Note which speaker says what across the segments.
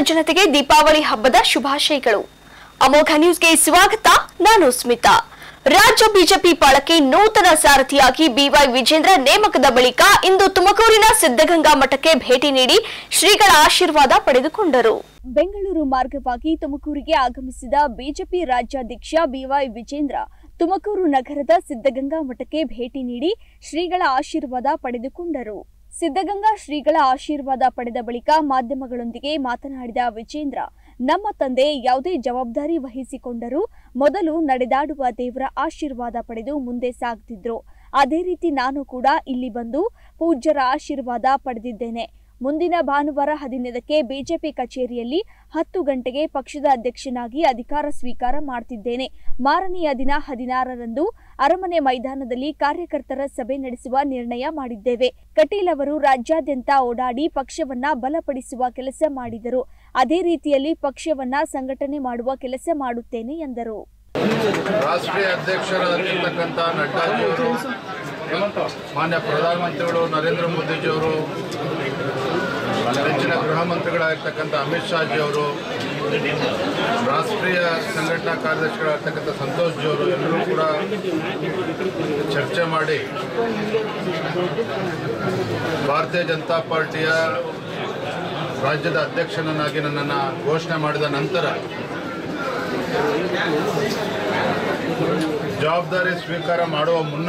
Speaker 1: ಜನತೆಗೆ ದೀಪಾವಳಿ ಹಬ್ಬದ ಶುಭಾಶಯಗಳು ಅಮೋಘ ನ್ಯೂಸ್ಗೆ ಸ್ವಾಗತ ನಾನು ಸ್ಮಿತಾ ರಾಜ್ಯ ಬಿಜೆಪಿ ಪಾಳಕ್ಕೆ ನೂತನ ಸಾರಥಿಯಾಗಿ ಬಿವೈ ವಿಜೇಂದ್ರ ನೇಮಕದ ಬಳಿಕ ಇಂದು ತುಮಕೂರಿನ ಸಿದ್ದಗಂಗಾ ಮಠಕ್ಕೆ ಭೇಟಿ ನೀಡಿ ಶ್ರೀಗಳ ಆಶೀರ್ವಾದ ಪಡೆದುಕೊಂಡರು ಬೆಂಗಳೂರು ಮಾರ್ಗವಾಗಿ ತುಮಕೂರಿಗೆ ಆಗಮಿಸಿದ ಬಿಜೆಪಿ ರಾಜ್ಯಾಧ್ಯಕ್ಷ ಬಿವೈ ವಿಜೇಂದ್ರ ತುಮಕೂರು ನಗರದ ಸಿದ್ದಗಂಗಾ ಮಠಕ್ಕೆ ಭೇಟಿ ನೀಡಿ ಶ್ರೀಗಳ ಆಶೀರ್ವಾದ ಪಡೆದುಕೊಂಡರು ಸಿದ್ದಗಂಗಾ ಶ್ರೀಗಳ ಆಶೀರ್ವಾದ ಪಡೆದ ಬಳಿಕ ಮಾಧ್ಯಮಗಳೊಂದಿಗೆ ಮಾತನಾಡಿದ ವಿಜೇಂದ್ರ ನಮ್ಮ ತಂದೆ ಯಾವುದೇ ಜವಾಬ್ದಾರಿ ವಹಿಸಿಕೊಂಡರೂ ಮೊದಲು ನಡೆದಾಡುವ ದೇವರ ಆಶೀರ್ವಾದ ಪಡೆದು ಮುಂದೆ ಸಾಗ್ತಿದ್ರು ಅದೇ ರೀತಿ ನಾನು ಕೂಡ ಇಲ್ಲಿ ಬಂದು ಪೂಜ್ಯರ ಆಶೀರ್ವಾದ ಪಡೆದಿದ್ದೇನೆ ಮುಂದಿನ ಭಾನುವಾರ ಹದಿನೈದಕ್ಕೆ ಬಿಜೆಪಿ ಕಚೇರಿಯಲ್ಲಿ ಹತ್ತು ಗಂಟೆಗೆ ಪಕ್ಷದ ಅಧ್ಯಕ್ಷನಾಗಿ ಅಧಿಕಾರ ಸ್ವೀಕಾರ ಮಾಡ್ತಿದ್ದೇನೆ ಮಾರನೆಯ ದಿನ ಹದಿನಾರರಂದು ಅರಮನೆ ಮೈದಾನದಲ್ಲಿ ಕಾರ್ಯಕರ್ತರ ಸಭೆ ನಡೆಸುವ ನಿರ್ಣಯ ಮಾಡಿದ್ದೇವೆ ಕಟೀಲ್ ಅವರು ರಾಜ್ಯಾದ್ಯಂತ ಓಡಾಡಿ ಪಕ್ಷವನ್ನ ಬಲಪಡಿಸುವ ಕೆಲಸ ಮಾಡಿದರು ಅದೇ ರೀತಿಯಲ್ಲಿ ಪಕ್ಷವನ್ನ ಸಂಘಟನೆ ಮಾಡುವ ಕೆಲಸ ಮಾಡುತ್ತೇನೆ ಎಂದರು
Speaker 2: ರಾಷ್ಟ್ರೀಯ ಅಧ್ಯಕ್ಷರಾಗಿರ್ತಕ್ಕಂಥ ನಡ್ಡಾಜಿಯವರು ಮಾನ್ಯ ಪ್ರಧಾನಮಂತ್ರಿಗಳು ನರೇಂದ್ರ ಮೋದಿಜಿಯವರು ನೆಚ್ಚಿನ ಗೃಹ ಮಂತ್ರಿಗಳಾಗಿರ್ತಕ್ಕಂಥ ಅಮಿತ್ ಶಾಜಿಯವರು ರಾಷ್ಟ್ರೀಯ ಸಂಘಟನಾ ಕಾರ್ಯದರ್ಶಿಗಳಾಗಿರ್ತಕ್ಕಂಥ ಸಂತೋಷ್ ಜಿಯವರು ಎಲ್ಲರೂ ಕೂಡ ಚರ್ಚೆ ಮಾಡಿ ಭಾರತೀಯ ಜನತಾ ಪಾರ್ಟಿಯ ರಾಜ್ಯದ ಅಧ್ಯಕ್ಷನನ್ನಾಗಿ ನನ್ನನ್ನು ಘೋಷಣೆ ಮಾಡಿದ ನಂತರ ಜವಾಬ್ದಾರಿ ಸ್ವೀಕಾರ ಮಾಡುವ ಮುನ್ನ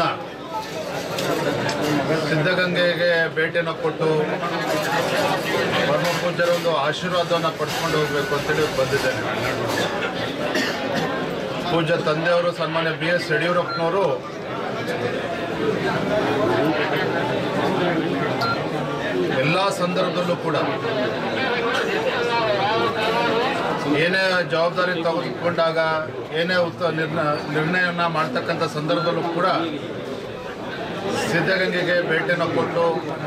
Speaker 2: ಸಿದ್ಧಗಂಗೆಗೆ ಭೇಟಿಯನ್ನು ಕೊಟ್ಟು ಪರಮ ಪೂಜ್ಯರ ಒಂದು ಆಶೀರ್ವಾದವನ್ನು ಪಡ್ಕೊಂಡು ಹೋಗಬೇಕು ಅಂತೇಳಿ ಬಂದಿದ್ದೇನೆ ಪೂಜ್ಯ ತಂದೆಯವರು ಸನ್ಮಾನ್ಯ ಬಿ ಎಸ್ ಯಡಿಯೂರಪ್ಪನವರು ಎಲ್ಲ ಸಂದರ್ಭದಲ್ಲೂ ಕೂಡ ಏನೇ ಜವಾಬ್ದಾರಿ ತೆಗೆದುಕೊಂಡಾಗ ಏನೇ ಉತ್ತ ನಿರ್ಣ ನಿರ್ಣಯವನ್ನು ಮಾಡ್ತಕ್ಕಂಥ ಸಂದರ್ಭದಲ್ಲೂ ಕೂಡ ಸಿದ್ಧಗಂಗೆಗೆ ಭೇಟಿಯನ್ನು ಕೊಟ್ಟು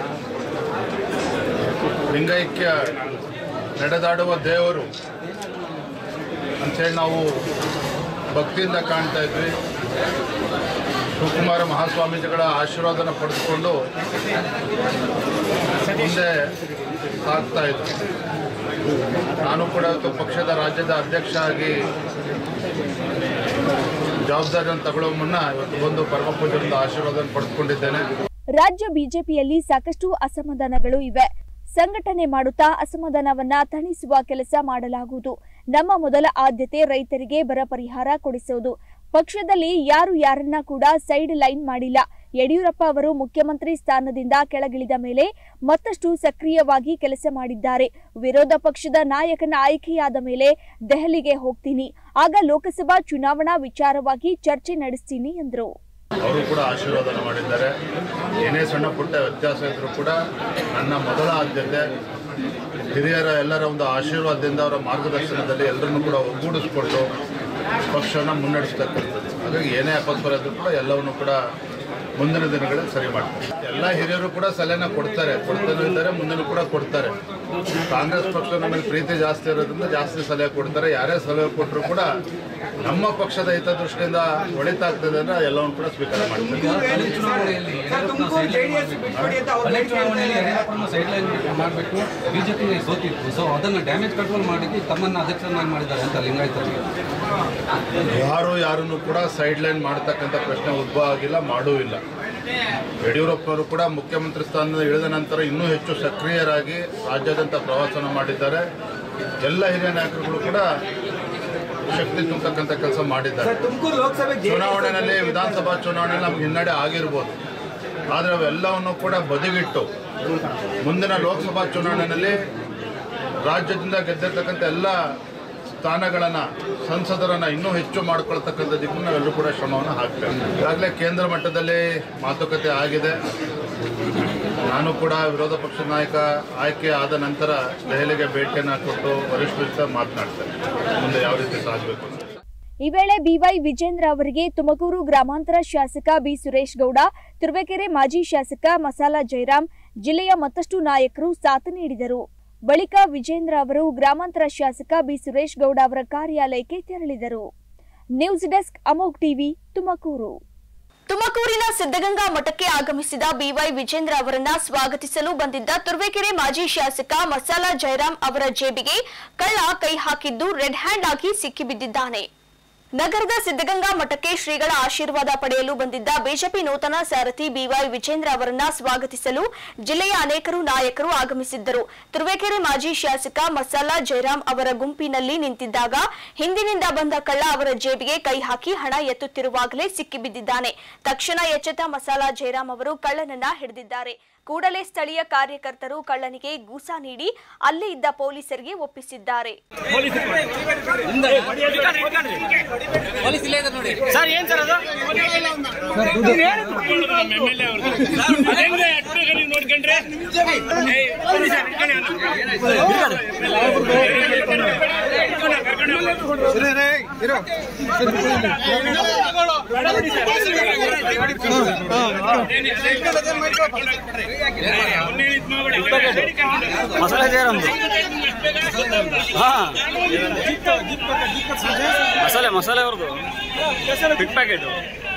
Speaker 2: ಲಿಂಗೈಕ್ಯ ನಡೆದಾಡುವ ದೇವರು ಅಂಥೇಳಿ ನಾವು ಭಕ್ತಿಯಿಂದ ಕಾಣ್ತಾ ಇದ್ವಿ ಶಿವಕುಮಾರ ಮಹಾಸ್ವಾಮೀಜಿಗಳ ಆಶೀರ್ವಾದನ ಪಡೆದುಕೊಂಡು ಮುಂದೆ ಸಾಗ್ತಾ ಇದ್ವಿ ನಾನು ಕೂಡ ಇವತ್ತು ಪಕ್ಷದ ರಾಜ್ಯದ ಅಧ್ಯಕ್ಷ ಆಗಿ ಜವಾಬ್ದಾರಿಯನ್ನು ತಗೊಳ್ಳೋ ಮುನ್ನ ಇವತ್ತು ಬಂದು ಪರಮ ಪೂಜ್ಯರಿಂದ ಆಶೀರ್ವಾದವನ್ನು ಪಡೆದುಕೊಂಡಿದ್ದೇನೆ
Speaker 1: ರಾಜ್ಯ ಬಿಜೆಪಿಯಲ್ಲಿ ಸಾಕಷ್ಟು ಅಸಮಾಧಾನಗಳು ಇವೆ ಸಂಘಟನೆ ಮಾಡುತ್ತಾ ಅಸಮಾಧಾನವನ್ನ ತಣಿಸುವ ಕೆಲಸ ಮಾಡಲಾಗುವುದು ನಮ್ಮ ಮೊದಲ ಆದ್ಯತೆ ರೈತರಿಗೆ ಬರ ಪರಿಹಾರ ಕೊಡಿಸುವುದು ಪಕ್ಷದಲ್ಲಿ ಯಾರು ಯಾರನ್ನ ಕೂಡ ಸೈಡ್ ಲೈನ್ ಮಾಡಿಲ್ಲ ಯಡಿಯೂರಪ್ಪ ಅವರು ಮುಖ್ಯಮಂತ್ರಿ ಸ್ಥಾನದಿಂದ ಕೆಳಗಿಳಿದ ಮೇಲೆ ಮತ್ತಷ್ಟು ಸಕ್ರಿಯವಾಗಿ ಕೆಲಸ ಮಾಡಿದ್ದಾರೆ ವಿರೋಧ ಪಕ್ಷದ ನಾಯಕನ ಆಯ್ಕೆಯಾದ ಮೇಲೆ ದೆಹಲಿಗೆ ಹೋಗ್ತೀನಿ ಆಗ ಲೋಕಸಭಾ ಚುನಾವಣಾ ವಿಚಾರವಾಗಿ ಚರ್ಚೆ ನಡೆಸ್ತೀನಿ ಎಂದರು
Speaker 2: ಅವರು ಕೂಡ ಆಶೀರ್ವಾದನ ಮಾಡಿದ್ದಾರೆ ಏನೇ ಸಣ್ಣ ಪುಟ್ಟ ವ್ಯತ್ಯಾಸ ಇದ್ರೂ ಕೂಡ ನನ್ನ ಮೊದಲ ಆದ್ಯತೆ ಹಿರಿಯರ ಎಲ್ಲರ ಒಂದು ಆಶೀರ್ವಾದದಿಂದ ಅವರ ಮಾರ್ಗದರ್ಶನದಲ್ಲಿ ಎಲ್ಲರನ್ನೂ ಕೂಡ ಒಗ್ಗೂಡಿಸ್ಕೊಂಡು ಪಕ್ಷವನ್ನು ಮುನ್ನಡೆಸ್ತಕ್ಕಂಥದ್ದು ಹಾಗಾಗಿ ಏನೇ ಅಪಸ್ವರ ಇದ್ರೂ ಕೂಡ ಎಲ್ಲವನ್ನು ಕೂಡ ಮುಂದಿನ ದಿನಗಳಲ್ಲಿ ಸರಿ ಮಾಡ್ತಾರೆ ಎಲ್ಲ ಹಿರಿಯರು ಕೂಡ ಸಲಹೆನ ಕೊಡ್ತಾರೆ ಕೊಡ್ತಾನೂ ಇದ್ದಾರೆ ಮುಂದಿನ ಕೂಡ ಕೊಡ್ತಾರೆ ಕಾಂಗ್ರೆಸ್ ಪಕ್ಷ ನಮಗೆ ಪ್ರೀತಿ ಜಾಸ್ತಿ ಇರೋದ್ರಿಂದ ಜಾಸ್ತಿ ಸಲಹೆ ಕೊಡ್ತಾರೆ ಯಾರೇ ಸಲಹೆ ಕೊಟ್ಟರು ಕೂಡ ನಮ್ಮ ಪಕ್ಷದ ಹಿತದೃಷ್ಟಿಯಿಂದ ಒಳಿತಾಗ್ತದೆ ಅಂದ್ರೆ ಎಲ್ಲವನ್ನು ಕೂಡ ಸ್ವೀಕಾರ ಮಾಡ್ತಾರೆ
Speaker 3: ಕಳೆದ ಚುನಾವಣೆಯಲ್ಲಿ ಕಳೆದ ಚುನಾವಣೆಯಲ್ಲಿ ಯಡಿಯೂರಪ್ಪನ ಸೈಡ್ ಲೈನ್ ಮಾಡಬೇಕು ಬಿಜೆಪಿ ಸೋತಿತ್ತು ಸೊ ಅದನ್ನು ಡ್ಯಾಮೇಜ್ ಕಂಟ್ರೋಲ್ ಮಾಡಿ ತಮ್ಮನ್ನ ಅಧ್ಯಕ್ಷರನ್ನಾಗಿ ಮಾಡಿದ್ದಾರೆ ಅಂತ ಲಿಂಗಾಯತರಿಗೆ
Speaker 2: ಯಾರು ಯಾರನ್ನು ಕೂಡ ಸೈಡ್ ಲೈನ್ ಮಾಡ್ತಕ್ಕಂಥ ಪ್ರಶ್ನೆ ಉದ್ಭವ ಆಗಿಲ್ಲ ಮಾಡೂ ಇಲ್ಲ ಯಡಿಯೂರಪ್ಪನವರು ಕೂಡ ಮುಖ್ಯಮಂತ್ರಿ ಸ್ಥಾನದಿಂದ ಇಳಿದ ನಂತರ ಇನ್ನೂ ಹೆಚ್ಚು ಸಕ್ರಿಯರಾಗಿ ರಾಜ್ಯಾದ್ಯಂತ ಪ್ರವಾಸನ ಮಾಡಿದ್ದಾರೆ ಎಲ್ಲ ಹಿರಿಯ ನಾಯಕರುಗಳು ಕೂಡ ಶಕ್ತಿ ತುಂಬತಕ್ಕಂಥ ಕೆಲಸ ಮಾಡಿದ್ದಾರೆ
Speaker 4: ತುಮಕೂರು ಲೋಕಸಭೆ
Speaker 2: ಚುನಾವಣೆಯಲ್ಲಿ ವಿಧಾನಸಭಾ ಚುನಾವಣೆಯಲ್ಲಿ ನಮ್ಗೆ ಹಿನ್ನಡೆ ಆಗಿರ್ಬೋದು ಆದರೆ ಅವೆಲ್ಲವನ್ನು ಕೂಡ ಬದಿಗಿಟ್ಟು ಮುಂದಿನ ಲೋಕಸಭಾ ಚುನಾವಣೆಯಲ್ಲಿ ರಾಜ್ಯದಿಂದ ಗೆದ್ದಿರ್ತಕ್ಕಂಥ ಎಲ್ಲ ಸ್ಥಾನಗಳನ್ನು ಸಂಸದರನ್ನು ಇನ್ನೂ ಹೆಚ್ಚು ಮಾಡ್ಕೊಳ್ತಕ್ಕಂಥ ದಿಕ್ಕು ನಾವೆಲ್ಲರೂ ಕೂಡ ಶ್ರಮವನ್ನು ಹಾಕ್ತೇವೆ ಈಗಾಗಲೇ ಕೇಂದ್ರ ಮಟ್ಟದಲ್ಲಿ ಮಾತುಕತೆ ಆಗಿದೆ ನಾನು ಕೂಡ ವಿರೋಧ ಪಕ್ಷದ ನಾಯಕ ಆಯ್ಕೆ ಆದ ನಂತರ ದೆಹಲಿಗೆ ಭೇಟಿಯನ್ನು ಕೊಟ್ಟು ವರಿಷ್ಠರ ಜೊತೆ ಮಾತನಾಡ್ತೇನೆ ಮುಂದೆ ಯಾವ ರೀತಿ ಸಾಗಬೇಕು ಅಂತ
Speaker 1: ಈ ವೇಳೆ ಬಿವೈ ವಿಜೇಂದ್ರ ಅವರಿಗೆ ತುಮಕೂರು ಗ್ರಾಮಾಂತರ ಶಾಸಕ ಬಿ ಸುರೇಶ್ ಗೌಡ ತುರುವೇಕೆರೆ ಮಾಜಿ ಶಾಸಕ ಮಸಾಲ ಜಯರಾಮ್ ಜಿಲ್ಲೆಯ ಮತ್ತಷ್ಟು ನಾಯಕರು ಸಾಥ್ ನೀಡಿದರು ಬಳಿಕ ವಿಜೇಂದ್ರ ಅವರು ಗ್ರಾಮಾಂತರ ಶಾಸಕ ಬಿ ಸುರೇಶ್ ಗೌಡ ಅವರ ಕಾರ್ಯಾಲಯಕ್ಕೆ ತೆರಳಿದರು news desk Amogh TV Tumakuru ತುಮಕೂರಿನ ಸಿದ್ದಗಂಗಾ ಮಠಕ್ಕೆ ಆಗಮಿಸಿದ ಬಿವೈ ವಿಜೇಂದ್ರ ಅವರನ್ನ ಸ್ವಾಗತಿಸಲು ಬಂದಿದ್ದ ತುರುವೇಕೆರೆ ಮಾಜಿ ಶಾಸಕ ಮಸಾಲಾ ಜಯರಾಮ್ ಅವರ ಜೇಬಿಗೆ ಕಳ್ಳ ಕೈ ಹಾಕಿದ್ದು ರೆಡ್ ಹ್ಯಾಂಡ್ ಆಗಿ ಸಿಕ್ಕಿಬಿದ್ದಿದ್ದಾನೆ ನಗರದ ಸಿದ್ದಗಂಗಾ ಮಠಕ್ಕೆ ಶ್ರೀಗಳ ಆಶೀರ್ವಾದ ಪಡೆಯಲು ಬಂದಿದ್ದ ಬಿಜೆಪಿ ನೂತನ ಸಾರಥಿ ಬಿವೈ ವಿಜೇಂದ್ರ ಅವರನ್ನ ಸ್ವಾಗತಿಸಲು ಜಿಲ್ಲೆಯ ಅನೇಕರು ನಾಯಕರು ಆಗಮಿಸಿದ್ದರು ತುರುವೇಕೆರೆ ಮಾಜಿ ಶಾಸಕ ಮಸಾಲಾ ಜಯರಾಮ್ ಅವರ ಗುಂಪಿನಲ್ಲಿ ನಿಂತಿದ್ದಾಗ ಹಿಂದಿನಿಂದ ಬಂದ ಕಳ್ಳ ಅವರ ಜೇಬಿಗೆ ಕೈ ಹಾಕಿ ಹಣ ಎತ್ತುತ್ತಿರುವಾಗಲೇ ಸಿಕ್ಕಿಬಿದ್ದಿದ್ದಾನೆ ತಕ್ಷಣ ಎಚ್ಚೆತ್ತ ಮಸಾಲಾ ಜಯರಾಮ್ ಅವರು ಕಳ್ಳನನ್ನ ಹಿಡಿದಿದ್ದಾರೆ ಕೂಡಲೇ ಸ್ಥಳೀಯ ಕಾರ್ಯಕರ್ತರು ಕಳ್ಳನಿಗೆ ಗೂಸ ನೀಡಿ ಅಲ್ಲೇ ಇದ್ದ ಪೊಲೀಸರಿಗೆ ಒಪ್ಪಿಸಿದ್ದಾರೆ
Speaker 4: ಸರ್ ಏನ್ ಸರ್ ಅದು ನೋಡ್ಕೊಂಡ್ರೆ ಮಸಾಲೆ ಜಯರಾಮ್ದು ಹಾ ಮಸಾಲೆ ಮಸಾಲೆ ಅವ್ರದ್ದು ಬಿಗ್ ಪ್ಯಾಕೆಟ್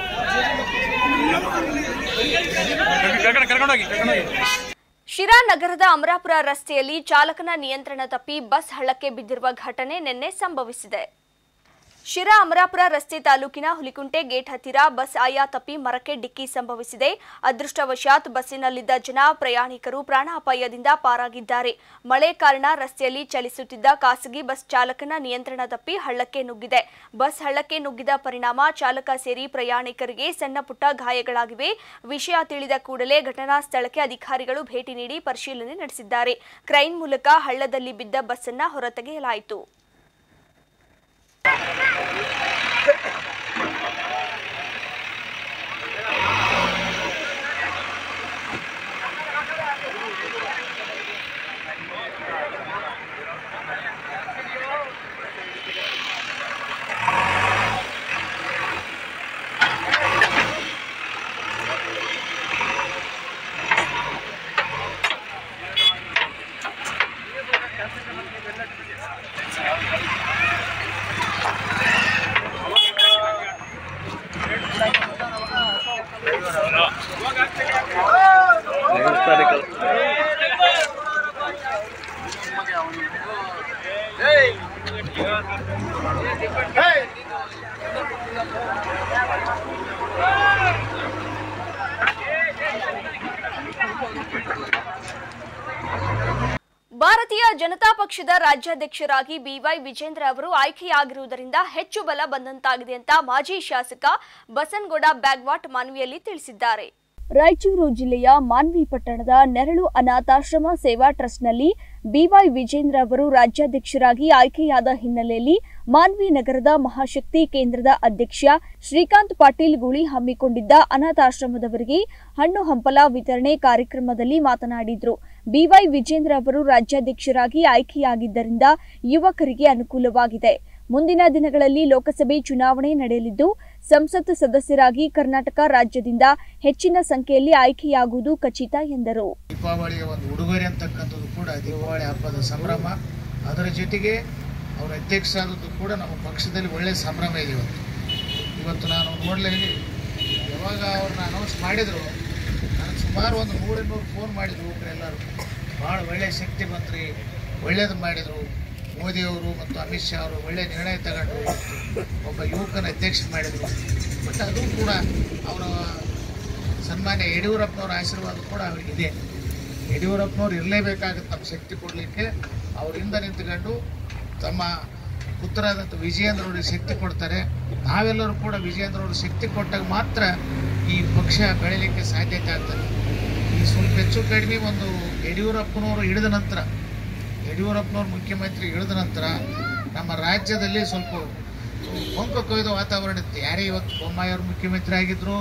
Speaker 4: ಕರ್ಕೊಂಡೋಗಿ ಕರ್ಕೊಂಡೋಗಿ
Speaker 1: ಶಿರಾ ನಗರದ ಅಮರಾಪುರ ರಸ್ತೆಯಲ್ಲಿ ಚಾಲಕನ ನಿಯಂತ್ರಣ ತಪ್ಪಿ ಬಸ್ ಹಳ್ಳಕ್ಕೆ ಬಿದ್ದಿರುವ ಘಟನೆ ನಿನ್ನೆ ಸಂಭವಿಸಿದೆ ಶಿರಾ ಅಮರಾಪುರ ರಸ್ತೆ ತಾಲೂಕಿನ ಹುಲಿಕುಂಟೆ ಗೇಟ್ ಹತ್ತಿರ ಬಸ್ ಆಯಾ ತಪ್ಪಿ ಮರಕ್ಕೆ ಡಿಕ್ಕಿ ಸಂಭವಿಸಿದೆ ಅದೃಷ್ಟವಶಾತ್ ಬಸ್ಸಿನಲ್ಲಿದ್ದ ಜನ ಪ್ರಯಾಣಿಕರು ಪ್ರಾಣಾಪಾಯದಿಂದ ಪಾರಾಗಿದ್ದಾರೆ ಮಳೆ ಕಾರಣ ರಸ್ತೆಯಲ್ಲಿ ಚಲಿಸುತ್ತಿದ್ದ ಖಾಸಗಿ ಬಸ್ ಚಾಲಕನ ನಿಯಂತ್ರಣ ತಪ್ಪಿ ಹಳ್ಳಕ್ಕೆ ನುಗ್ಗಿದೆ ಬಸ್ ಹಳ್ಳಕ್ಕೆ ನುಗ್ಗಿದ ಪರಿಣಾಮ ಚಾಲಕ ಸೇರಿ ಪ್ರಯಾಣಿಕರಿಗೆ ಸಣ್ಣ ಪುಟ್ಟ ಗಾಯಗಳಾಗಿವೆ ವಿಷಯ ತಿಳಿದ ಕೂಡಲೇ ಘಟನಾ ಸ್ಥಳಕ್ಕೆ ಅಧಿಕಾರಿಗಳು ಭೇಟಿ ನೀಡಿ ಪರಿಶೀಲನೆ ನಡೆಸಿದ್ದಾರೆ ಕ್ರೈನ್ ಮೂಲಕ ಹಳ್ಳದಲ್ಲಿ ಬಿದ್ದ ಬಸ್ಸನ್ನ ಹೊರತೆಗೆಯಲಾಯಿತು ಭಾರತೀಯ ಜನತಾ ಪಕ್ಷದ ರಾಜ್ಯಾಧ್ಯಕ್ಷರಾಗಿ ಬಿವೈ ವಿಜೇಂದ್ರ ಅವರು ಆಯ್ಕೆಯಾಗಿರುವುದರಿಂದ ಹೆಚ್ಚು ಬಲ ಬಂದಂತಾಗಿದೆ ಅಂತ ಮಾಜಿ ಶಾಸಕ ಬಸನಗೌಡ ಬ್ಯಾಗ್ವಾಟ್ ಮನವಿಯಲ್ಲಿ ತಿಳಿಸಿದ್ದಾರೆ ರಾಯಚೂರು ಜಿಲ್ಲೆಯ ಮಾನ್ವಿ ಪಟ್ಟಣದ ನೆರಳು ಅನಾಥಾಶ್ರಮ ಸೇವಾ ಟ್ರಸ್ಟ್ನಲ್ಲಿ ಬಿವೈ ವಿಜೇಂದ್ರ ಅವರು ರಾಜ್ಯಾಧ್ಯಕ್ಷರಾಗಿ ಆಯ್ಕೆಯಾದ ಹಿನ್ನೆಲೆಯಲ್ಲಿ ಮಾನ್ವಿ ನಗರದ ಮಹಾಶಕ್ತಿ ಕೇಂದ್ರದ ಅಧ್ಯಕ್ಷ ಶ್ರೀಕಾಂತ್ ಪಾಟೀಲ್ ಗುಳಿ ಹಮ್ಮಿಕೊಂಡಿದ್ದ ಅನಾಥಾಶ್ರಮದವರಿಗೆ ಹಣ್ಣು ಹಂಪಲ ವಿತರಣೆ ಕಾರ್ಯಕ್ರಮದಲ್ಲಿ ಮಾತನಾಡಿದ್ರು ಬಿವೈ ವಿಜೇಂದ್ರ ಅವರು ರಾಜ್ಯಾಧ್ಯಕ್ಷರಾಗಿ ಆಯ್ಕೆಯಾಗಿದ್ದರಿಂದ ಯುವಕರಿಗೆ ಅನುಕೂಲವಾಗಿದೆ ಮುಂದಿನ ದಿನಗಳಲ್ಲಿ ಲೋಕಸಭೆ ಚುನಾವಣೆ ನಡೆಯಲಿದ್ದು ಸಂಸತ್ ಸದಸ್ಯರಾಗಿ ಕರ್ನಾಟಕ ರಾಜ್ಯದಿಂದ ಹೆಚ್ಚಿನ ಸಂಖ್ಯೆಯಲ್ಲಿ ಆಯ್ಕೆಯಾಗುವುದು ಖಚಿತ ಎಂದರು
Speaker 5: ದೀಪಾವಳಿಯ ಒಂದು ಉಡುಗೊರೆ ಅಂತಕ್ಕಂಥದ್ದು ಕೂಡ ದೀಪಾವಳಿ ಹಬ್ಬದ ಸಂಭ್ರಮ ಅದರ ಜೊತೆಗೆ ಅವರ ಅಧ್ಯಕ್ಷರಾದದ್ದು ಕೂಡ ನಮ್ಮ ಪಕ್ಷದಲ್ಲಿ ಒಳ್ಳೆಯ ಸಂಭ್ರಮ ಇದೆ ಇವತ್ತು ಇವತ್ತು ನಾನು ನೋಡಲೇ ಯಾವಾಗ ಅವ್ರನ್ನ ಅನೌನ್ಸ್ ಮಾಡಿದರು ನನಗೆ ಸುಮಾರು ಒಂದು ನೂರಿನೂರು ಫೋನ್ ಮಾಡಿದ್ರು ಒಬ್ಬರೆಲ್ಲರೂ ಭಾಳ ಒಳ್ಳೆಯ ಶಕ್ತಿ ಮಂತ್ರಿ ಒಳ್ಳೇದು ಮಾಡಿದರು ಮೋದಿಯವರು ಮತ್ತು ಅಮಿತ್ ಶಾ ಅವರು ಒಳ್ಳೆಯ ನಿರ್ಣಯ ತಗೊಂಡ್ರು ಒಬ್ಬ ಯುವಕನ ಅಧ್ಯಕ್ಷ ಮಾಡಿದರು ಬಟ್ ಅದು ಕೂಡ ಅವರ ಸನ್ಮಾನ್ಯ ಯಡಿಯೂರಪ್ಪನವರ ಆಶೀರ್ವಾದ ಕೂಡ ಅವರಿಗಿದೆ ಯಡಿಯೂರಪ್ಪನವ್ರು ಇರಲೇಬೇಕಾಗುತ್ತೆ ನಮ್ಮ ಶಕ್ತಿ ಕೊಡಲಿಕ್ಕೆ ಅವರಿಂದ ನಿಂತ್ಕೊಂಡು ತಮ್ಮ ಪುತ್ರರಾದಂಥ ವಿಜಯೇಂದ್ರ ಅವರಿಗೆ ಶಕ್ತಿ ಕೊಡ್ತಾರೆ ನಾವೆಲ್ಲರೂ ಕೂಡ ವಿಜಯೇಂದ್ರ ಅವರು ಶಕ್ತಿ ಕೊಟ್ಟಾಗ ಮಾತ್ರ ಈ ಪಕ್ಷ ಬೆಳೀಲಿಕ್ಕೆ ಸಾಧ್ಯತೆ ಆಗ್ತದೆ ಈ ಸ್ವಲ್ಪ ಹೆಚ್ಚು ಕಡಿಮೆ ಒಂದು ಯಡಿಯೂರಪ್ಪನವರು ಹಿಡಿದ ನಂತರ ಯಡಿಯೂರಪ್ಪನವ್ರು ಮುಖ್ಯಮಂತ್ರಿ ಇಳಿದ ನಂತರ ನಮ್ಮ ರಾಜ್ಯದಲ್ಲಿ ಸ್ವಲ್ಪ ಕೊಂಕ ಕೊಯ್ದ ವಾತಾವರಣ ಇತ್ತು ಯಾರೇ ಇವತ್ತು ಬೊಮ್ಮಾಯಿ ಅವರು ಮುಖ್ಯಮಂತ್ರಿ ಆಗಿದ್ರು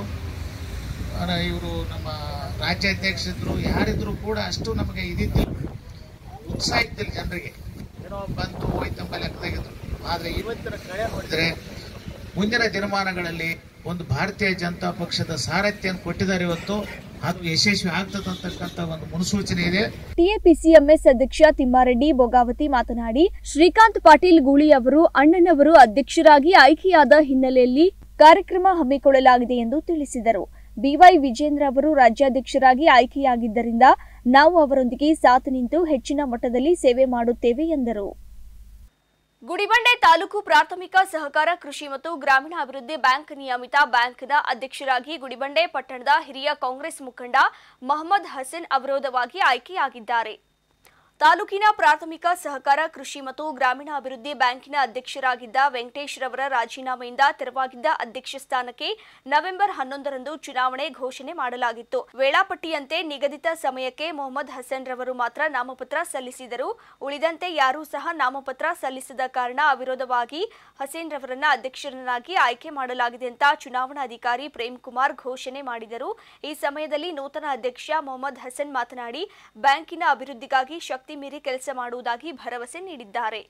Speaker 5: ಇವರು ನಮ್ಮ ರಾಜ್ಯಾಧ್ಯಕ್ಷರಿದ್ರು ಯಾರಿದ್ರು ಕೂಡ ಅಷ್ಟು ನಮಗೆ ಇದಿದ್ದಿಲ್ಲ ಉತ್ಸಾಹ ಇದ್ದಿಲ್ಲ ಜನರಿಗೆ ಏನೋ ಬಂತು ಹೋಯ್ತಂಬ ಲೆಕ್ಕದಾಗಿದ್ರು ಆದರೆ ಇವತ್ತಿನ ಕಳೆ ನೋಡಿದರೆ ಮುಂದಿನ ದಿನಮಾನಗಳಲ್ಲಿ ಒಂದು ಭಾರತೀಯ ಜನತಾ ಪಕ್ಷದ ಸಾರಥ್ಯವನ್ನು ಕೊಟ್ಟಿದ್ದಾರೆ ಇವತ್ತು ಅದು ಯಶಸ್ವಿ ಆಗ್ತದೆ ಅಂತಕ್ಕಂಥ ಒಂದು ಮುನ್ಸೂಚನೆ ಇದೆ
Speaker 1: ಟಿಎಪಿಸಿಎಂಎಸ್ ಅಧ್ಯಕ್ಷ ತಿಮ್ಮಾರೆಡ್ಡಿ ಬೊಗಾವತಿ ಮಾತನಾಡಿ ಶ್ರೀಕಾಂತ್ ಪಾಟೀಲ್ ಗೂಳಿ ಅವರು ಅಣ್ಣನವರು ಅಧ್ಯಕ್ಷರಾಗಿ ಆಯ್ಕೆಯಾದ ಹಿನ್ನೆಲೆಯಲ್ಲಿ ಕಾರ್ಯಕ್ರಮ ಹಮ್ಮಿಕೊಳ್ಳಲಾಗಿದೆ ಎಂದು ತಿಳಿಸಿದರು ಬಿವೈ ವಿಜೇಂದ್ರ ಅವರು ರಾಜ್ಯಾಧ್ಯಕ್ಷರಾಗಿ ಆಯ್ಕೆಯಾಗಿದ್ದರಿಂದ ನಾವು ಅವರೊಂದಿಗೆ ಸಾಥ್ ನಿಂತು ಹೆಚ್ಚಿನ ಮಟ್ಟದಲ್ಲಿ ಸೇವೆ ಮಾಡುತ್ತೇವೆ ಎಂದರು ಗುಡಿಬಂಡೆ ತಾಲೂಕು ಪ್ರಾಥಮಿಕ ಸಹಕಾರ ಕೃಷಿ ಮತ್ತು ಗ್ರಾಮೀಣಾಭಿವೃದ್ಧಿ ಬ್ಯಾಂಕ್ ನಿಯಮಿತ ಬ್ಯಾಂಕ್ನ ಅಧ್ಯಕ್ಷರಾಗಿ ಗುಡಿಬಂಡೆ ಪಟ್ಟಣದ ಹಿರಿಯ ಕಾಂಗ್ರೆಸ್ ಮುಖಂಡ ಮಹಮ್ಮದ್ ಹಸನ್ ಅವರೋಧವಾಗಿ ಆಯ್ಕೆಯಾಗಿದ್ದಾರೆ ತಾಲೂಕಿನ ಪ್ರಾಥಮಿಕ ಸಹಕಾರ ಕೃಷಿ ಮತ್ತು ಗ್ರಾಮೀಣಾಭಿವೃದ್ಧಿ ಬ್ಯಾಂಕಿನ ಅಧ್ಯಕ್ಷರಾಗಿದ್ದ ವೆಂಕಟೇಶ್ ರವರ ರಾಜೀನಾಮೆಯಿಂದ ತೆರವಾಗಿದ್ದ ಅಧ್ಯಕ್ಷ ಸ್ಥಾನಕ್ಕೆ ನವೆಂಬರ್ ಹನ್ನೊಂದರಂದು ಚುನಾವಣೆ ಘೋಷಣೆ ಮಾಡಲಾಗಿತ್ತು ವೇಳಾಪಟ್ಟಿಯಂತೆ ನಿಗದಿತ ಸಮಯಕ್ಕೆ ಮೊಹಮ್ಮದ್ ಹಸನ್ ರವರು ಮಾತ್ರ ನಾಮಪತ್ರ ಸಲ್ಲಿಸಿದರು ಉಳಿದಂತೆ ಯಾರೂ ಸಹ ನಾಮಪತ್ರ ಸಲ್ಲಿಸದ ಕಾರಣ ಅವಿರೋಧವಾಗಿ ಹಸೇನ್ ರವರನ್ನ ಅಧ್ಯಕ್ಷರನ್ನಾಗಿ ಆಯ್ಕೆ ಮಾಡಲಾಗಿದೆ ಅಂತ ಚುನಾವಣಾಧಿಕಾರಿ ಪ್ರೇಮ್ ಕುಮಾರ್ ಘೋಷಣೆ ಮಾಡಿದರು ಈ ಸಮಯದಲ್ಲಿ ನೂತನ ಅಧ್ಯಕ್ಷ ಮೊಹಮ್ಮದ್ ಹಸನ್ ಮಾತನಾಡಿ ಬ್ಯಾಂಕಿನ ಅಭಿವೃದ್ಧಿಗಾಗಿ ಶಕ್ತಿ ಮೀರಿ ಕೆಲಸ ಮಾಡುವುದಾಗಿ ಭರವಸೆ ನೀಡಿದ್ದಾರೆ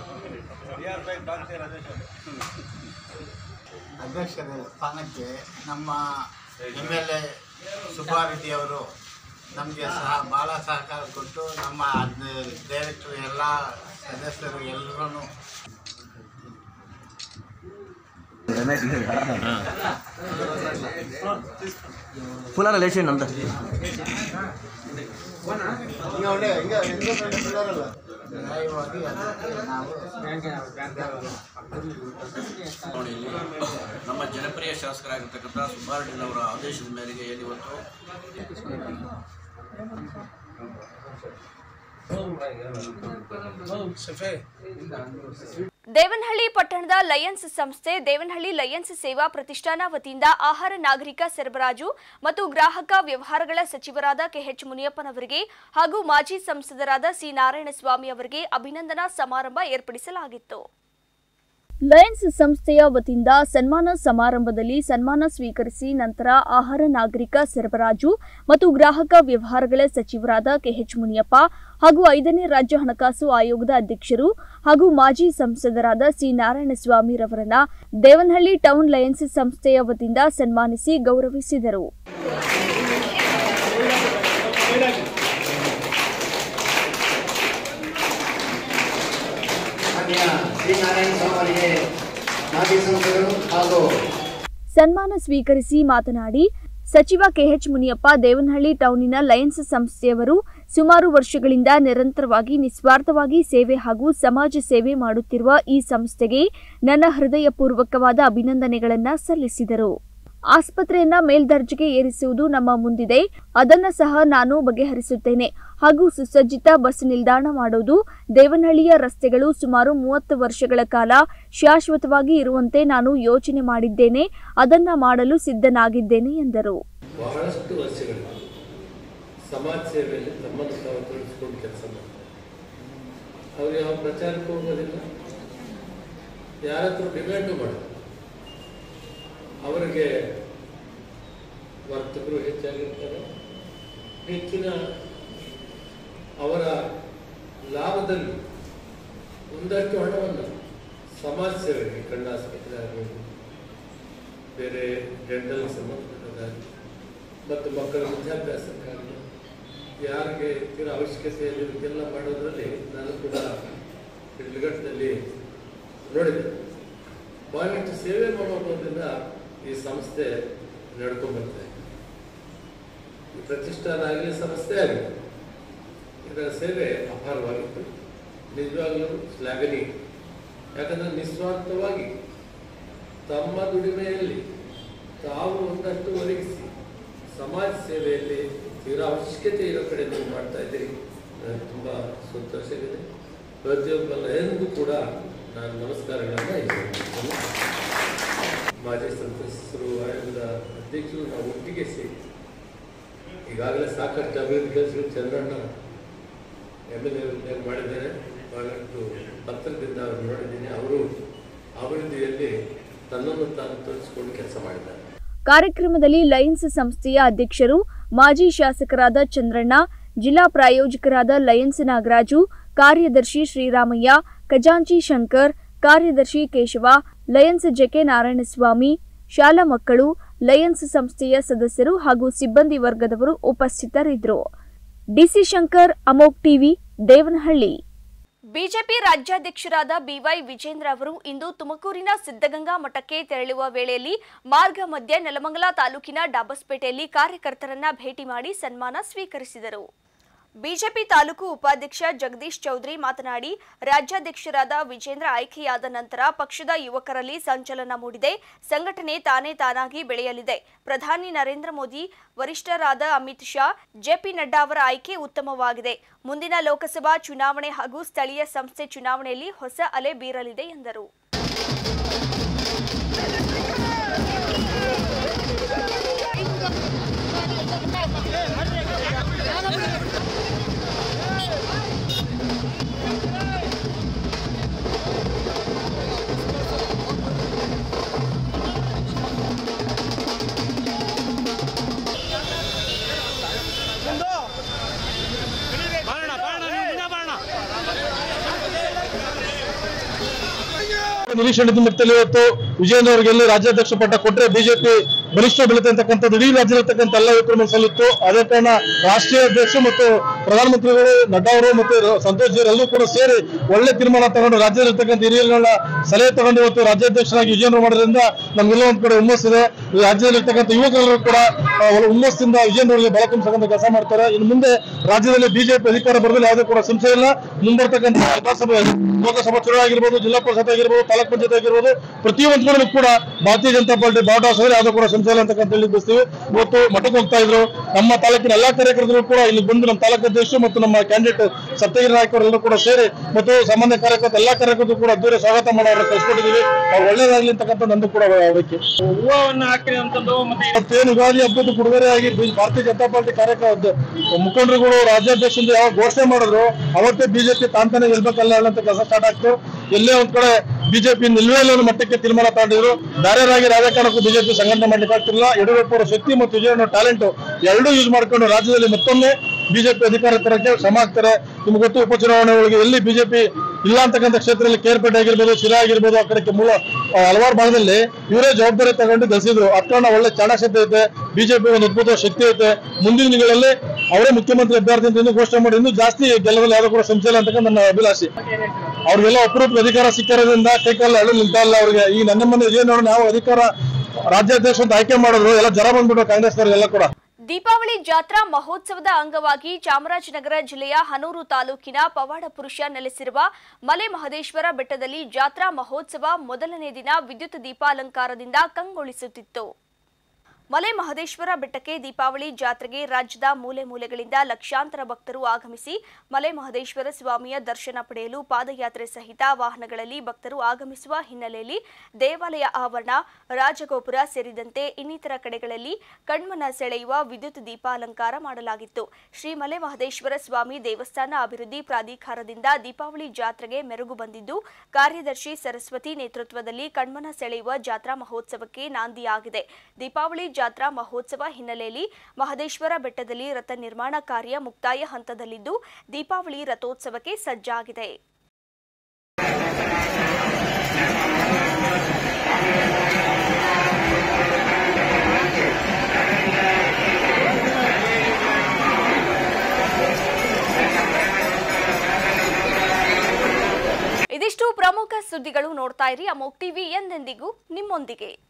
Speaker 6: ಅಧ್ಯಕ್ಷರ ಸ್ಥಾನಕ್ಕೆ ನಮ್ಮ ಎಮ್ ಎಲ್ ಎ ಸುಬ್ಬಾರೆಡ್ಡಿ ಅವರು ನಮಗೆ ಸಹ ಭಾಳ ಸಹಕಾರ ಕೊಟ್ಟು ನಮ್ಮ ಡೈರೆಕ್ಟರ್ ಎಲ್ಲ ಸದಸ್ಯರು ಎಲ್ಲರೂ
Speaker 7: ಫುಲ್ ರಿಲೇಷನ್ ನಮ್ದು
Speaker 6: ನ್ಯಾಯವಾಗಿ ಅದಕ್ಕೆ ನಾವು
Speaker 8: ಚುನಾವಣೆಯಲ್ಲಿ ನಮ್ಮ ಜನಪ್ರಿಯ ಶಾಸಕರಾಗಿರ್ತಕ್ಕಂಥ ಸುಬ್ಬಾರೆಡ್ಡಿನವರ ಆದೇಶದ ಮೇರೆಗೆ ಏನು ಇವತ್ತು
Speaker 1: ದೇವನಹಳ್ಳಿ ಪಟ್ಟಣದ ಲಯನ್ಸ್ ಸಂಸ್ಥೆ ದೇವನಹಳ್ಳಿ ಲಯನ್ಸ್ ಸೇವಾ ಪ್ರತಿಷ್ಠಾನ ವತಿಯಿಂದ ಆಹಾರ ನಾಗರಿಕ ಸರಬರಾಜು ಮತ್ತು ಗ್ರಾಹಕ ವ್ಯವಹಾರಗಳ ಸಚಿವರಾದ ಕೆಎಚ್ ಮುನಿಯಪ್ಪನವರಿಗೆ ಹಾಗೂ ಮಾಜಿ ಸಂಸದರಾದ ಸಿ ನಾರಾಯಣಸ್ವಾಮಿ ಅವರಿಗೆ ಅಭಿನಂದನಾ ಸಮಾರಂಭ ಏರ್ಪಡಿಸಲಾಗಿತ್ತು ಲಯನ್ಸ್ ಸಂಸ್ಥೆಯ ವತಿಯಿಂದ ಸನ್ಮಾನ ಸಮಾರಂಭದಲ್ಲಿ ಸನ್ಮಾನ ಸ್ವೀಕರಿಸಿ ನಂತರ ಆಹಾರ ನಾಗರಿಕ ಸರಬರಾಜು ಮತ್ತು ಗ್ರಾಹಕ ವ್ಯವಹಾರಗಳ ಸಚಿವರಾದ ಕೆಎಚ್ ಮುನಿಯಪ್ಪ ಹಾಗೂ ಐದನೇ ರಾಜ್ಯ ಹಣಕಾಸು ಆಯೋಗದ ಅಧ್ಯಕ್ಷರು ಹಾಗೂ ಮಾಜಿ ಸಂಸದರಾದ ಸಿ ನಾರಾಯಣಸ್ವಾಮಿ ರವರನ್ನ ದೇವನಹಳ್ಳಿ ಟೌನ್ ಲಯನ್ಸ್ ಸಂಸ್ಥೆಯ ವತಿಯಿಂದ ಸನ್ಮಾನಿಸಿ ಗೌರವಿಸಿದರು ಸನ್ಮಾನ ಸ್ವೀಕರಿಸಿ ಮಾತನಾಡಿ ಸಚಿವ ಕೆಎಚ್ ಮುನಿಯಪ್ಪ ದೇವನಹಳ್ಳಿ ಟೌನಿನ ಲಯನ್ಸ್ ಸಂಸ್ಥೆಯವರು ಸುಮಾರು ವರ್ಷಗಳಿಂದ ನಿರಂತರವಾಗಿ ನಿಸ್ವಾರ್ಥವಾಗಿ ಸೇವೆ ಹಾಗೂ ಸಮಾಜ ಸೇವೆ ಮಾಡುತ್ತಿರುವ ಈ ಸಂಸ್ಥೆಗೆ ನನ್ನ ಹೃದಯಪೂರ್ವಕವಾದ ಅಭಿನಂದನೆಗಳನ್ನ ಸಲ್ಲಿಸಿದರು ಆಸ್ಪತ್ರೆಯನ್ನ ಮೇಲ್ದರ್ಜೆಗೆ ಏರಿಸುವುದು ನಮ್ಮ ಮುಂದಿದೆ ಅದನ್ನ ಸಹ ನಾನು ಬಗೆಹರಿಸುತ್ತೇನೆ ಹಾಗೂ ಸುಸಜ್ಜಿತ ಬಸ್ ನಿಲ್ದಾಣ ಮಾಡುವುದು ದೇವನಹಳ್ಳಿಯ ರಸ್ತೆಗಳು ಸುಮಾರು ಮೂವತ್ತು ವರ್ಷಗಳ ಕಾಲ ಶಾಶ್ವತವಾಗಿ ಇರುವಂತೆ ನಾನು ಯೋಚನೆ ಮಾಡಿದ್ದೇನೆ ಅದನ್ನ ಮಾಡಲು ಸಿದ್ಧನಾಗಿದ್ದೇನೆ ಎಂದರು
Speaker 9: ಬಹಳಷ್ಟು ವರ್ಷಗಳು ಸಮಾಜ ಸೇವೆಯಲ್ಲಿ ತಮ್ಮನ್ನು ತಾವು ತೊಡಗಿಸ್ಕೊಂಡು ಕೆಲಸ ಮಾಡ್ತಾರೆ ಅವ್ರು ಯಾವ ಪ್ರಚಾರಕ್ಕೂ ಹೋಗೋದಿಲ್ಲ ಯಾರ ಹತ್ರ ಡಿಮ್ಯಾಂಡು ಮಾಡೋದು ಅವರಿಗೆ ವರ್ತಕರು ಹೆಚ್ಚಾಗಿರ್ತಾರೆ ಹೆಚ್ಚಿನ ಅವರ ಲಾಭದಲ್ಲಿ ಒಂದಷ್ಟು ಹಣವನ್ನು ಸಮಾಜ ಸೇವೆಗೆ ಕಣ್ಣಾಸ್ಪತ್ರೆ ಆಗ್ಬೋದು ಬೇರೆ ಡೆಂಟಲ್ ಸಂಬಂಧಪಟ್ಟದಾಗಿ ಮತ್ತು ಮಕ್ಕಳ ವಿದ್ಯಾಭ್ಯಾಸಕ್ಕಾಗಲಿ ಯಾರಿಗೆ ತೀರ ಅವಶ್ಯಕತೆ ಇದಕ್ಕೆಲ್ಲ ಮಾಡೋದ್ರಲ್ಲಿ ನಾನು ಕೂಡ ಹಿಡ್ಲಘಟ್ಟದಲ್ಲಿ ನೋಡಿದೆ ಬಹಳಷ್ಟು ಸೇವೆ ಮಾಡೋದ್ರಿಂದ ಈ ಸಂಸ್ಥೆ ನಡ್ಕೊಂಡ್ಬರ್ತಾ ಇದೆ ಈ ಪ್ರತಿಷ್ಠಾನ ಆಗಲಿ ಸಂಸ್ಥೆ ಆಗಲಿ ಇದರ ಸೇವೆ ಅಪಾರವಾಗಿತ್ತು ನಿಜವಾಗ್ಲೂ ಶ್ಲಾಘನೀಯ ಯಾಕಂದ್ರೆ ನಿಸ್ವಾರ್ಥವಾಗಿ ತಮ್ಮ ದುಡಿಮೆಯಲ್ಲಿ ತಾವು ಒಂದಷ್ಟು ಒದಗಿಸಿ ಸಮಾಜ ಸೇವೆಯಲ್ಲಿ ತೀರಾ ಅವಶ್ಯಕತೆ ಇರೋ ಕಡೆ ನೀವು ಮಾಡ್ತಾ ಇದ್ದೀರಿ ನನಗೆ ತುಂಬ ಸಂತೋಷವಿದೆ ಪ್ರತಿಯೊಬ್ಬ ಲಯನ್ಗೂ ಕೂಡ ನಾನು ನಮಸ್ಕಾರಗಳನ್ನು ಹೇಳ್ತೀನಿ ಮಾಜಿ ಸಂಸದರು ಆಯೋಗದ ಅಧ್ಯಕ್ಷರು ನಾವು ಒಟ್ಟಿಗೆ ಸೇರಿ ಈಗಾಗಲೇ ಸಾಕಷ್ಟು ಅಭಿವೃದ್ಧಿ ಕೆಲಸಗಳು ಚಂದ್ರಣ್ಣ ಎಮ್ ಎಲ್ ಎ ಮಾಡಿದ್ದಾರೆ ಬಹಳಷ್ಟು ಪತ್ರದಿಂದ ಅವ್ರು ನೋಡಿದ್ದೀನಿ ಅವರು ಅಭಿವೃದ್ಧಿಯಲ್ಲಿ ತನ್ನನ್ನು ತಾನು ತೋರಿಸಿಕೊಂಡು ಕೆಲಸ ಮಾಡಿದ್ದಾರೆ
Speaker 1: ಕಾರ್ಯಕ್ರಮದಲ್ಲಿ ಲಯನ್ಸ್ ಸಂಸ್ಥೆಯ ಅಧ್ಯಕ್ಷರು ಮಾಜಿ ಶಾಸಕರಾದ ಚಂದ್ರಣ್ಣ ಜಿಲ್ಲಾ ಪ್ರಾಯೋಜಕರಾದ ಲಯನ್ಸ್ ನಾಗರಾಜು ಕಾರ್ಯದರ್ಶಿ ಶ್ರೀರಾಮಯ್ಯ ಖಜಾಂಚಿ ಶಂಕರ್ ಕಾರ್ಯದರ್ಶಿ ಕೇಶವ ಲಯನ್ಸ್ ಜೆಕೆ ನಾರಾಯಣಸ್ವಾಮಿ ಶಾಲಾ ಮಕ್ಕಳು ಲಯನ್ಸ್ ಸಂಸ್ಥೆಯ ಸದಸ್ಯರು ಹಾಗೂ ಸಿಬ್ಬಂದಿ ವರ್ಗದವರು ಉಪಸ್ಥಿತರಿದ್ದರು DC Shankar Amogh TV Devanahalli BJP ರಾಜ್ಯಾಧ್ಯಕ್ಷರಾದ ಬಿವೈ ವಿಜೇಂದ್ರ ಅವರು ಇಂದು ತುಮಕೂರಿನ ಸಿದ್ದಗಂಗಾ ಮಠಕ್ಕೆ ತೆರಳುವ ವೇಳೆಯಲ್ಲಿ ಮಾರ್ಗ ಮಧ್ಯೆ ನೆಲಮಂಗಲ ತಾಲೂಕಿನ ಡಾಬಸ್ಪೇಟೆಯಲ್ಲಿ ಕಾರ್ಯಕರ್ತರನ್ನ ಭೇಟಿ ಮಾಡಿ ಸನ್ಮಾನ ಸ್ವೀಕರಿಸಿದರು ಬಿಜೆಪಿ ತಾಲೂಕು ಉಪಾಧ್ಯಕ್ಷ ಜಗದೀಶ್ ಚೌಧರಿ ಮಾತನಾಡಿ ರಾಜ್ಯಾಧ್ಯಕ್ಷರಾದ ವಿಜೇಂದ್ರ ಆಯ್ಕೆಯಾದ ನಂತರ ಪಕ್ಷದ ಯುವಕರಲ್ಲಿ ಸಂಚಲನ ಮೂಡಿದೆ ಸಂಘಟನೆ ತಾನೇ ತಾನಾಗಿ ಬೆಳೆಯಲಿದೆ ಪ್ರಧಾನಿ ನರೇಂದ್ರ ಮೋದಿ ವರಿಷ್ಠರಾದ ಅಮಿತ್ ಶಾ ಜೆಪಿ ನಡ್ಡಾ ಅವರ ಆಯ್ಕೆ ಉತ್ತಮವಾಗಿದೆ ಮುಂದಿನ ಲೋಕಸಭಾ ಚುನಾವಣೆ ಹಾಗೂ ಸ್ಥಳೀಯ ಸಂಸ್ಥೆ ಚುನಾವಣೆಯಲ್ಲಿ ಹೊಸ ಅಲೆ ಬೀರಲಿದೆ ಎಂದರು
Speaker 10: ನಿರೀಕ್ಷಣೆ ಮಟ್ಟದಲ್ಲಿ ಇವತ್ತು ವಿಜಯೇಂದ್ರ ಅವರಿಗೆ ಎಲ್ಲಿ ರಾಜ್ಯಾಧ್ಯಕ್ಷ ಪಟ್ಟ ಕೊಟ್ಟರೆ ಬಿಜೆಪಿ ಬಲಿಷ್ಠ ಬೆಳೀತೆ ಅಂತಕ್ಕಂಥದ್ದು ಇಡೀ ರಾಜ್ಯದಲ್ಲಿರ್ತಕ್ಕಂಥ ಎಲ್ಲ ಯುವಕರ ಮನಸ್ಸಲ್ಲಿತ್ತು ಅದೇ ಕಾರಣ ರಾಷ್ಟ್ರೀಯ ಅಧ್ಯಕ್ಷ ಮತ್ತು ಪ್ರಧಾನಮಂತ್ರಿಗಳು ನಡ್ಡಾ ಅವರು ಮತ್ತು ರ- ಸಂತೋಷ್ ಜಿ ಎಲ್ಲರೂ ಕೂಡ ಸೇರಿ ಒಳ್ಳೆ ತೀರ್ಮಾನ ತಗೊಂಡು ರಾಜ್ಯದಲ್ಲಿರ್ತಕ್ಕಂಥ ಹಿರಿಯರುಗಳ ಸಲಹೆ ತಗೊಂಡು ಇವತ್ತು ರಾಜ್ಯಾಧ್ಯಕ್ಷರಾಗಿ ವಿಜಯೇಂದ್ರ ಮಾಡೋದ್ರಿಂದ ನಮ್ಗೆಲ್ಲ ಒಂದ್ ಕಡೆ ಹುಮ್ಮಸ್ಸಿದೆ ಈ ರಾಜ್ಯದಲ್ಲಿರ್ತಕ್ಕಂಥ ಯುವಕರು ಕೂಡ ಆ, ಒಳ್ಳೆ ಹುಮ್ಮಸ್ಸಿಂದ ವಿಜಯೇಂದ್ರ ಅವರಿಗೆ ಬಲ ತುಂಬತಕ್ಕಂಥ ಕೆಲಸ ಮಾಡ್ತಾರೆ ಇನ್ನು ಮುಂದೆ ರಾಜ್ಯದಲ್ಲಿ ಬಿಜೆಪಿ ಅಧಿಕಾರ ಬರೋದಿಲ್ಲ ಯಾವುದೇ ಕೂಡ ಸಂಶಯ ಇಲ್ಲ ಮುಂಬರ್ತಕ್ಕಂಥ ವಿಧಾನಸಭೆ ಲೋಕಸಭಾ ಚುನಾವಣೆ ಆಗಿರ್ಬೋದು ಜಿಲ್ಲಾ ಪರಿಷತ್ ಆಗಿರ್ಬೋದು ತಾಲೂಕ್ ಪಂಚಾಯತ್ ಆಗಿರ್ಬೋದು ಪ್ರತಿಯೊಂದು ಕಡೆ ಕೂಡ ಭಾರತೀಯ ಜನತಾ ಪಾರ್ಟಿ ಬಾವುಟ ಹಾಸಿದ್ರೆ ಯಾವುದೂ ಕೂಡ ಸಂಶಯ ಇಲ್ಲ ಅಂತಕ್ಕಂಥ ಹೇಳಿ ಬಯಸ್ತೀವಿ ಇವತ್ತು ಮಠಕ್ಕೆ ಹೋಗ್ತಾ ಇದ್ರು ನಮ್ಮ ತಾಲೂಕಿನ ಎಲ್ಲಾ ಕಾರ್ಯಕರ್ತರು ಕೂಡ ಇಲ್ಲಿ ಬಂದು ನಮ್ಮ ತಾಲೂಕು ಅಧ್ಯಕ್ಷರು ಮತ್ತು ನಮ್ಮ ಕ್ಯಾಂಡಿಡೇಟ್ ಸಪ್ತಗಿರಿ ನಾಯಕರೆಲ್ಲರೂ ಕೂಡ ಸೇರಿ ಮತ್ತು ಸಾಮಾನ್ಯ ಕಾರ್ಯಕರ್ತ ಎಲ್ಲಾ ಕಾರ್ಯಕರ್ತರು ಕೂಡ ಅದ್ದೂರಿ ಸ್ವಾಗತ ಮಾಡೋರು ಕಳ್ಸಿಕೊಟ್ಟಿದ್ದೀವಿ ಅವ್ರು ಒಳ್ಳೇದಾಗ್ಲಿ ಅಂತಕ್ಕಂಥ ನಂದು ಕೂಡ ಅವಕ್ಕೆ
Speaker 4: ಹೂವನ್ನ ಹಾಕಿರುವಂತದ್ದು ಮತ್ತೆ
Speaker 10: ಇವತ್ತೇನು ಯುಗಾದಿ ಹಬ್ಬದ ಉಡುಗೊರೆಯಾಗಿ ಬಿ- ಭಾರತೀಯ ಜನತಾ ಪಾರ್ಟಿ ಕಾರ್ಯಕರ್ತ ಮುಖಂಡರುಗಳು ರಾಜ್ಯಾಧ್ಯಕ್ಷರಿಂದ ಯಾವಾಗ ಘೋಷಣೆ ಮಾಡಿದ್ರು ಅವತ್ತೇ ಬಿಜೆಪಿ ತಾಂತಾನೆ ಗೆಲ್ಬೇಕಲ್ಲ ಅನ್ನೋ ಕೆಲಸ ಸ್ಟಾರ್ಟ್ ಆಗ್ತು ಎಲ್ಲೇ ಒಂದ್ ಕಡೆ ಬಿಜೆಪಿ ನಿಲ್ವೇ ಇಲ್ಲ ಅನ್ನೋ ಮಟ್ಟಕ್ಕೆ ತೀರ್ಮಾನ ತಗೊಂಡಿದ್ರು ಬೇರೆಯವರಾಗಿ ರಾಜಕಾರಣಕ್ಕೂ ಬಿಜೆಪಿ ಸಂಘಟನೆ ಮಾಡ್ಲಿಕ್ಕೆ ಆಗ್ತಿಲ್ಲ ಯಡಿಯೂರಪ್ಪ ಅವರ ಶಕ್ತಿ ಮತ್ತು ವಿಜಯನ ಟ್ಯಾಲೆಂಟ್ ಎರಡೂ ಯೂಸ್ ಮಾಡ್ಕೊಂಡು ರಾಜ್ಯದಲ್ಲಿ ಮತ್ತೊಮ್ಮೆ ಬಿಜೆಪಿ ಅಧಿಕಾರ ತರಕ್ಕೆ ಶ್ರಮ ಆಗ್ತಾರೆ ನಿಮ್ಗೆ ಗೊತ್ತು ಉಪಚುನಾವಣೆ ಒಳಗೆ ಎಲ್ಲಿ ಬಿಜೆಪಿ ಇಲ್ಲ ಅಂತಕ್ಕಂಥ ಕ್ಷೇತ್ರದಲ್ಲಿ ಕೇರ್ಪೇಟೆ ಆಗಿರ್ಬೋದು ಶಿರಾ ಆಗಿರ್ಬೋದು ಆ ಕಡೆ ಮೂಲ ಆ, ಹಲವಾರು ಭಾಗದಲ್ಲಿ ಇವರೇ ಜವಾಬ್ದಾರಿ ತಗೊಂಡು ಗೆಲ್ಸಿದ್ರು ಅದ್ ಕಾರಣ ಒಳ್ಳೆ ಚಾಣಾಕ್ಷತೆ ಐತೆ ಬಿಜೆಪಿ ಒಂದು ಅದ್ಭುತ ಶಕ್ತಿ ಐತೆ ಮುಂದಿನ ದಿನಗಳಲ್ಲಿ ಅವರೇ ಮುಖ್ಯಮಂತ್ರಿ ಅಭ್ಯರ್ಥಿ ಅಂತ ಇನ್ನೂ ಘೋಷಣೆ ಮಾಡಿ ಇನ್ನೂ ಜಾಸ್ತಿ ಗೆಲ್ಲದಲ್ಲಿ ಯಾರು ಕೂಡ ಸಂಶಯ ಇಲ್ಲ ಅಂತಕ್ಕಂಥ ನನ್ನ ಅಭಿಲಾಷೆ ಅವ್ರಿಗೆಲ್ಲ ಅಪರೂಪದ ಅಧಿಕಾರ ಸಿಕ್ಕಿರೋದ್ರಿಂದ ಕೈಕಾಲ ಅಳು ನಿಲ್ತಾ ಇಲ್ಲ ಅವ್ರಿಗೆ ಈ ನನ್ನ ಮನೆ ವಿಜಯನಗರ ನಾವು ಅಧಿಕಾರ ರಾಜ್ಯಾಧ್ಯಕ್ಷ ಅಂತ ಆಯ್ಕೆ ಮಾಡಿದ್ರು ಎಲ್ಲ ಜರ ಬಂದ್ಬಿಟ್ಟು ಕಾಂಗ್ರೆಸ್ನವರಿಗೆಲ್ಲ ಕೂಡ
Speaker 1: ದೀಪಾವಳಿ ಜಾತ್ರಾ ಮಹೋತ್ಸವದ ಅಂಗವಾಗಿ ಚಾಮರಾಜನಗರ ಜಿಲ್ಲೆಯ ಹನೂರು ತಾಲೂಕಿನ ಪವಾಡ ಪುರುಷ ನೆಲೆಸಿರುವ ಮಲೆ ಮಹದೇಶ್ವರ ಬೆಟ್ಟದಲ್ಲಿ ಜಾತ್ರಾ ಮಹೋತ್ಸವ ಮೊದಲನೇ ದಿನ ವಿದ್ಯುತ್ ದೀಪಾಲಂಕಾರದಿಂದ ಕಂಗೊಳಿಸುತ್ತಿತ್ತು ಮಲೆ ಮಹದೇಶ್ವರ ಬೆಟ್ಟಕ್ಕೆ ದೀಪಾವಳಿ ಜಾತ್ರೆಗೆ ರಾಜ್ಯದ ಮೂಲೆ ಮೂಲೆಗಳಿಂದ ಲಕ್ಷಾಂತರ ಭಕ್ತರು ಆಗಮಿಸಿ ಮಲೆ ಮಹದೇಶ್ವರ ಸ್ವಾಮಿಯ ದರ್ಶನ ಪಡೆಯಲು ಪಾದಯಾತ್ರೆ ಸಹಿತ ವಾಹನಗಳಲ್ಲಿ ಭಕ್ತರು ಆಗಮಿಸುವ ಹಿನ್ನೆಲೆಯಲ್ಲಿ ದೇವಾಲಯ ಆವರಣ ರಾಜಗೋಪುರ ಸೇರಿದಂತೆ ಇನ್ನಿತರ ಕಡೆಗಳಲ್ಲಿ ಕಣ್ಮನ ಸೆಳೆಯುವ ವಿದ್ಯುತ್ ದೀಪಾಲಂಕಾರ ಮಾಡಲಾಗಿತ್ತು ಶ್ರೀ ಮಲೆ ಮಹದೇಶ್ವರ ಸ್ವಾಮಿ ದೇವಸ್ಥಾನ ಅಭಿವೃದ್ಧಿ ಪ್ರಾಧಿಕಾರದಿಂದ ದೀಪಾವಳಿ ಜಾತ್ರೆಗೆ ಮೆರುಗು ಬಂದಿದ್ದು ಕಾರ್ಯದರ್ಶಿ ಸರಸ್ವತಿ ನೇತೃತ್ವದಲ್ಲಿ ಕಣ್ಮನ ಸೆಳೆಯುವ ಜಾತ್ರಾ ಮಹೋತ್ಸವಕ್ಕೆ ನಾಂದಿಯಾಗಿದೆ ದೀಪಾವಳಿ ಜಾತ್ರಾ ಮಹೋತ್ಸವ ಹಿನ್ನೆಲೆಯಲ್ಲಿ ಮಹದೇಶ್ವರ ಬೆಟ್ಟದಲ್ಲಿ ರಥ ನಿರ್ಮಾಣ ಕಾರ್ಯ ಮುಕ್ತಾಯ ಹಂತದಲ್ಲಿದ್ದು ದೀಪಾವಳಿ ರಥೋತ್ಸವಕ್ಕೆ ಸಜ್ಜಾಗಿದೆ ಇದಿಷ್ಟು ಪ್ರಮುಖ ಸುದ್ದಿಗಳು ನೋಡ್ತಾ ಇರಿ ಅಮೋಕ್ ಟಿವಿ ಎಂದೆಂದಿಗೂ ನಿಮ್ಮೊಂದಿಗೆ